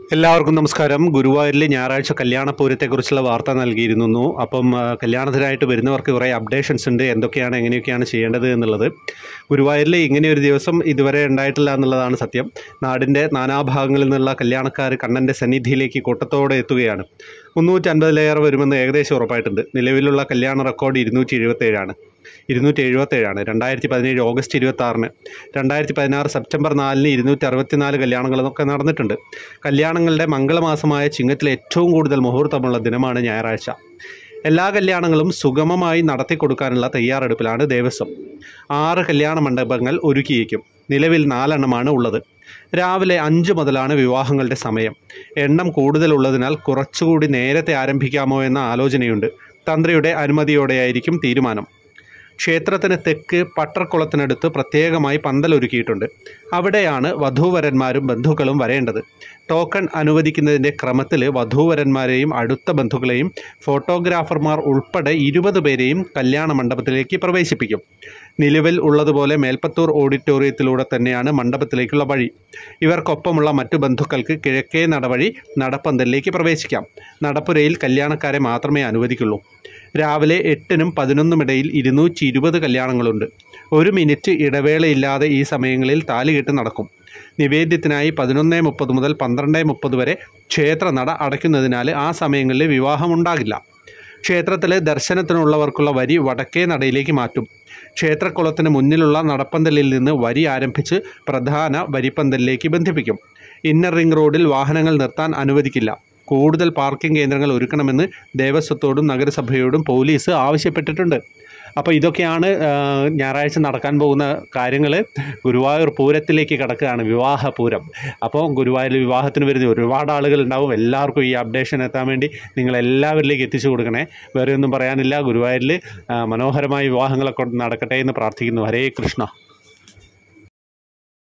എല്ലാവർക്കും നമസ്കാരം ഗുരുവായൂരിലെ ഞായറാഴ്ച കല്യാണപൂരത്തെക്കുറിച്ചുള്ള വാർത്ത നൽകിയിരുന്നു അപ്പം ആ, കല്യാണത്തിനായിട്ട് വരുന്നവർക്ക് കുറേ അപ്ഡേഷൻസ് ഉണ്ട് എന്തൊക്കെയാണ് എങ്ങനെയൊക്കെയാണ് ചെയ്യേണ്ടത് എന്നുള്ളത് ഗുരുവായൂരിൽ ഇങ്ങനെ ഒരു ദിവസം ഇതുവരെ ഉണ്ടായിട്ടില്ല എന്നുള്ളതാണ് സത്യം നാടിൻ്റെ നാനാഭാഗങ്ങളിൽ നിന്നുള്ള കല്യാണക്കാർ കണ്ണൻ്റെ സന്നിധിയിലേക്ക് കൂട്ടത്തോടെ എത്തുകയാണ് മുന്നൂറ്റി അൻപതിലേറെ വരുമെന്ന് ഏകദേശം ഉറപ്പായിട്ടുണ്ട് നിലവിലുള്ള കല്യാണ റെക്കോർഡ് ഇരുന്നൂറ്റി എഴുപത്തേഴാണ് ഇരുന്നൂറ്റി എഴുപത്തേഴാണ് രണ്ടായിരത്തി പതിനേഴ് ഓഗസ്റ്റ് ഇരുപത്തി ആറിന് രണ്ടായിരത്തി പതിനാറ് സെപ്റ്റംബർ നാലിന് ഇരുന്നൂറ്റി അറുപത്തിനാല് കല്യാണങ്ങളൊക്കെ നടന്നിട്ടുണ്ട് കല്യാണങ്ങളുടെ മംഗളമാസമായ ചിങ്ങത്തിലെ ഏറ്റവും കൂടുതൽ മുഹൂർത്തമുള്ള ദിനമാണ് ഞായറാഴ്ച എല്ലാ കല്യാണങ്ങളും സുഗമമായി നടത്തിക്കൊടുക്കാനുള്ള തയ്യാറെടുപ്പിലാണ് ദേവസ്വം ആറ് കല്യാണ മണ്ഡപങ്ങൾ ഒരുക്കിയേക്കും നിലവിൽ നാലെണ്ണമാണ് ഉള്ളത് രാവിലെ അഞ്ച് മുതലാണ് വിവാഹങ്ങളുടെ സമയം എണ്ണം കൂടുതലുള്ളതിനാൽ കുറച്ചുകൂടി നേരത്തെ ആരംഭിക്കാമോ എന്ന ആലോചനയുണ്ട് തന്ത്രിയുടെ അനുമതിയോടെയായിരിക്കും തീരുമാനം ക്ഷേത്രത്തിന് തെക്ക് പട്ടർക്കുളത്തിനടുത്ത് പ്രത്യേകമായി പന്തലൊരുക്കിയിട്ടുണ്ട് അവിടെയാണ് വധൂവരന്മാരും ബന്ധുക്കളും വരേണ്ടത് ടോക്കൺ അനുവദിക്കുന്നതിൻ്റെ ക്രമത്തിൽ വധൂവരന്മാരെയും അടുത്ത ബന്ധുക്കളെയും ഫോട്ടോഗ്രാഫർമാർ ഉൾപ്പെടെ ഇരുപത് പേരെയും കല്യാണ മണ്ഡപത്തിലേക്ക് പ്രവേശിപ്പിക്കും നിലവിൽ ഉള്ളതുപോലെ മേൽപ്പത്തൂർ ഓഡിറ്റോറിയത്തിലൂടെ തന്നെയാണ് മണ്ഡപത്തിലേക്കുള്ള വഴി ഇവർക്കൊപ്പമുള്ള മറ്റു ബന്ധുക്കൾക്ക് കിഴക്കേ നടവഴി നടപ്പന്തലിലേക്ക് പ്രവേശിക്കാം നടപ്പുരയിൽ കല്യാണക്കാരെ മാത്രമേ അനുവദിക്കുള്ളൂ രാവിലെ എട്ടിനും പതിനൊന്നും ഇടയിൽ ഇരുന്നൂറ്റി ഇരുപത് കല്യാണങ്ങളുണ്ട് ഒരു മിനിറ്റ് ഇടവേളയില്ലാതെ ഈ സമയങ്ങളിൽ താലികെട്ട് നടക്കും നിവേദ്യത്തിനായി പതിനൊന്ന് മുപ്പത് മുതൽ പന്ത്രണ്ട് മുപ്പത് വരെ ക്ഷേത്ര നട അടയ്ക്കുന്നതിനാൽ ആ സമയങ്ങളിൽ വിവാഹമുണ്ടാകില്ല ക്ഷേത്രത്തിൽ ദർശനത്തിനുള്ളവർക്കുള്ള വരി വടക്കേ നടയിലേക്ക് മാറ്റും ക്ഷേത്രക്കുളത്തിന് മുന്നിലുള്ള നടപ്പന്തലിൽ നിന്ന് വരി ആരംഭിച്ച് പ്രധാന വരിപ്പന്തലിലേക്ക് ബന്ധിപ്പിക്കും ഇന്നർ റിംഗ് റോഡിൽ വാഹനങ്ങൾ നിർത്താൻ അനുവദിക്കില്ല കൂടുതൽ പാർക്കിംഗ് കേന്ദ്രങ്ങൾ ഒരുക്കണമെന്ന് ദേവസ്വത്തോടും നഗരസഭയോടും പോലീസ് ആവശ്യപ്പെട്ടിട്ടുണ്ട് അപ്പോൾ ഇതൊക്കെയാണ് ആ, ഞായറാഴ്ച നടക്കാൻ പോകുന്ന കാര്യങ്ങൾ ഗുരുവായൂർ പൂരത്തിലേക്ക് കിടക്കുകയാണ് വിവാഹ പൂരം അപ്പോൾ ഗുരുവായൂർ വിവാഹത്തിന് വരുന്ന ഒരുപാട് ആളുകൾ ഉണ്ടാവും എല്ലാവർക്കും ഈ അപ്ഡേഷൻ എത്താൻ വേണ്ടി നിങ്ങൾ എല്ലാവരിലേക്ക് എത്തിച്ചു കൊടുക്കണേ വേറെ ഒന്നും പറയാനില്ല ഗുരുവായൂരിൽ ആ, മനോഹരമായ വിവാഹങ്ങളൊക്കെ നടക്കട്ടെ എന്ന് പ്രാർത്ഥിക്കുന്നു ഹരേ കൃഷ്ണ